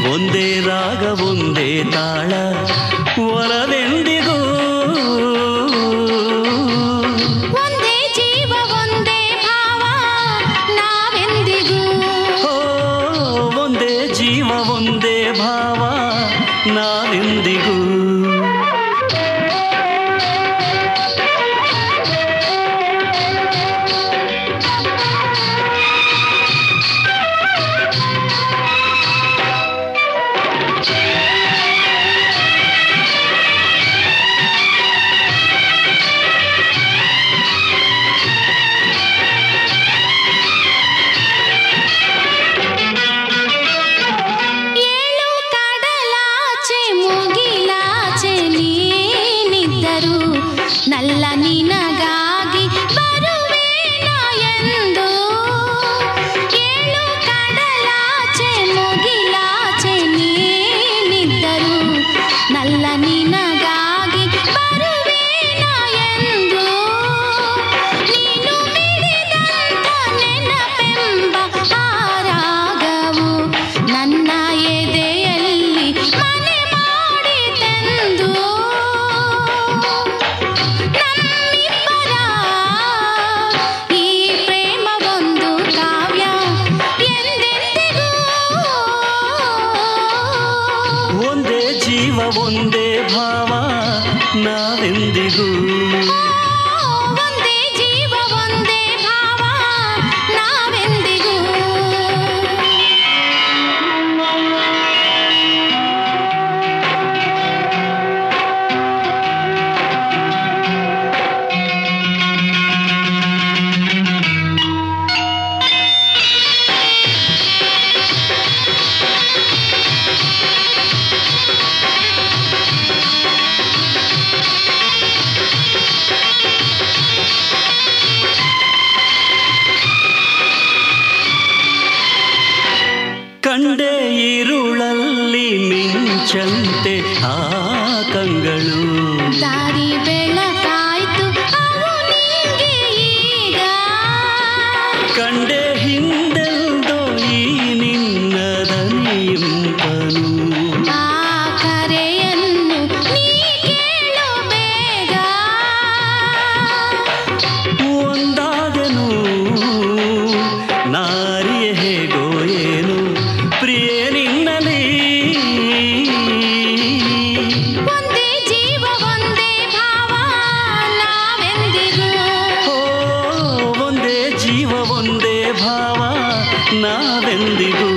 ಒಂದೇ ರಾಗ ಒಂದೇ ತಾಳ ಒಲವೆಂದಿಗೂ ಒಂದೇ ಜೀವ ಒಂದೇ ಭಾವ ನಾವೆಂದಿಗೂ ಓ ಒಂದೇ ಜೀವ ಒಂದೇ ಭಾವ ನಾವೆಂದಿಗೂ ಏಳು ಕಡಲಾಚೆ ಮುಗಿಲಾಚೆ ನೀನಿದ್ದರು ನಲ್ಲ ನಿನಗಾಗಿ ಬರುವೇನ ಎಂದು ಏಳು ಕಡಲಾಚೆ ಮುಗಿಲಾಚೆ ನೀನಿದ್ದರು ನಲ್ಲ ನಿನಗಾಗಿ ಬರುವೇನ ಎಂದು ನೀನು ಮಿಡಿದಂತ ನೆನಪೆಂಬ ಆರಾಗವು ನನ್ನ ಎದೆಯಲ್ಲಿ ಮನೆ ಮಾಡಿತೆಂದು ನಮ್ಮಿಬ್ಬರ ಈ ಪ್ರೇಮವೊಂದು ಕಾವ್ಯ ಎಂದೆಂದಿಗೂ ಒಂದೇ ಜೀವ ಒಂದೇ ಭಾವ ನಾವೆಂದಿಗೂ ಒಂದೇ ಜೀವ ಒಂದೇ ಭಾವ ನಾವೆಂದಿಗೂ ಕಂಡೆ ಇರುಳಲ್ಲಿ ಮಿಂಚಂತೆ ಆ ಕಂಗಳು ದಾರಿ ಬೆಳಕಾಯ್ತು ಅವು ನಿಂಗೆ ಈಗ ಕಂಡೆ ಹಿಂದೆಂದೋ ಈ ನಿನ್ನ ದನಿಯಿಂಪನು ಆ ಕರೆಯನ್ನು ನೀ ಕೇಳು ಬೇಗ ಒಂದಾದನು ನಾರಿಯ ಹೇಗೋ ಏನು ಪ್ರಿಯ ನಿನ್ನಲಿ ಒಂದೇ ಜೀವ ಒಂದೇ ಭಾವ ನಾವೆಂದಿಗೂ ಓ ಒಂದೇ ಜೀವ ಒಂದೇ ಭಾವ ನಾವೆಂದಿಗೂ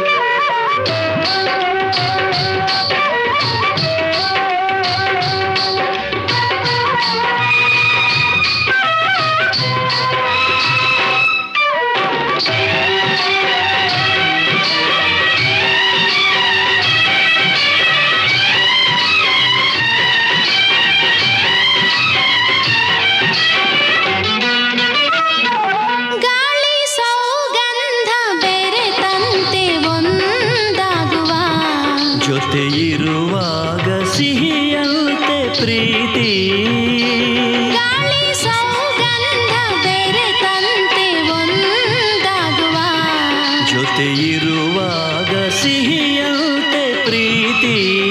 ಗಾಳಿ ಸೌಗಂಧ ಬೆರೆತಂತೆ ಒಂದಾಗುವ ಜೊತೆ ಇರುವಾಗ ಸಿಹಿಯಂತೆ ಪ್ರೀತಿ ಗಾಳಿ ಸೌಗಂಧ ಬೆರೆತಂತೆ ಒಂದಾಗುವ ಜೊತೆ ಇರುವಾಗ ಸಿಹಿಯಂತೆ ಪ್ರೀತಿ